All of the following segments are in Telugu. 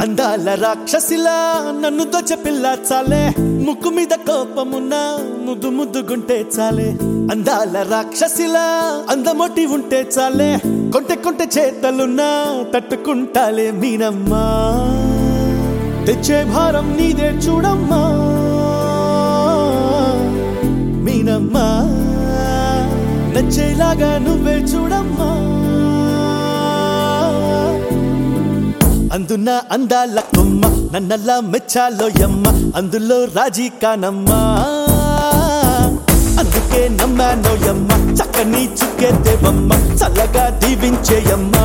అందాల రాక్షసిలా నన్ను దోచ పిల్ల చాలే ముక్కు మీద కోపమున్నా ముద్దు ముద్దుగుంటే చాలే అందాల రాక్షసిలా అందమొట్టి ఉంటే చాలే కొంటె కొంటె చేతలున్నా తట్టుకుంటాలే మీనమ్మా తెచ్చే భారం నీదే చూడమ్మా మీనమ్మా నచ్చేలాగా నువ్వే చూడమ్మా అందున అందాల కొమ్మ నన్నల్లా మెచ్చాలో యమ్మ అందులో రాజీ కానమ్మా అందుకే నమ్మానో యమ్మ చక్కని చుక్కెత్తేవమ్మ చల్లగా దీవించేయమ్మా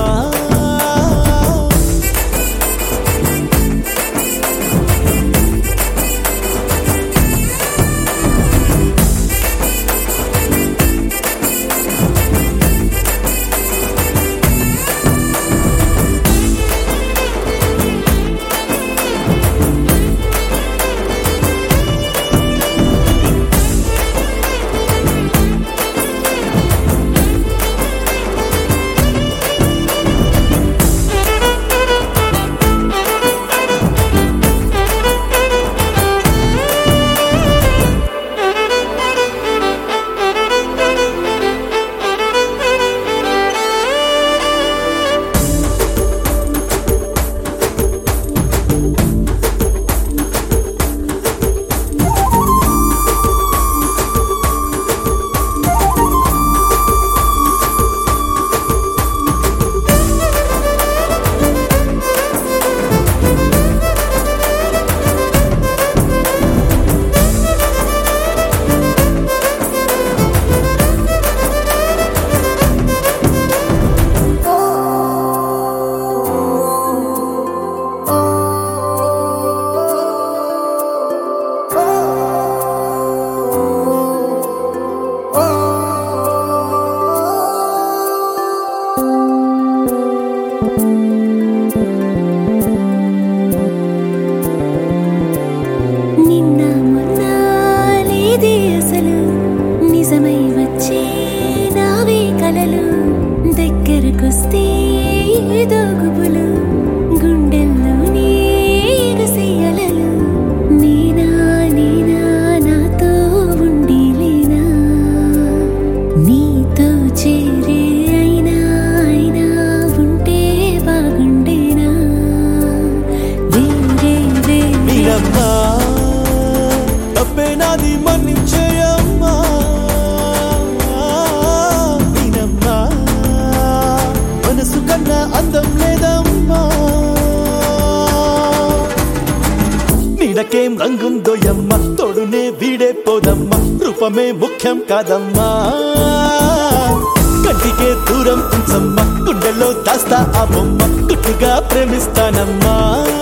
నిన్న మొన్న లేదే అసలు నిజమై వచ్చే నావే కలలు దగ్గరకొస్తే ఏదో గుబులు గుండెల్లోనే ఎగసెయ్యలలు నేనా నేనా నాతో ఉండి లేనా నీతో చేరే అయినా అయినా ఉంటే బాగుండేనా వేరే వేరే మీరమ్మా తప్పే నాది మన్నించేయమ్మా మీనమ్మా మనసు కన్నా అందం లేదమ్మా నీడకేం రంగుందో యమ్మ తోడునే వీడే పోదమ్మా రూపమే ముఖ్యం కాదమ్మా కంటికే దూరం ఉంచమ్మా గుండెల్లో దాస్తా ఆ బొమ్మ గుట్టుగా ప్రేమిస్తానమ్మా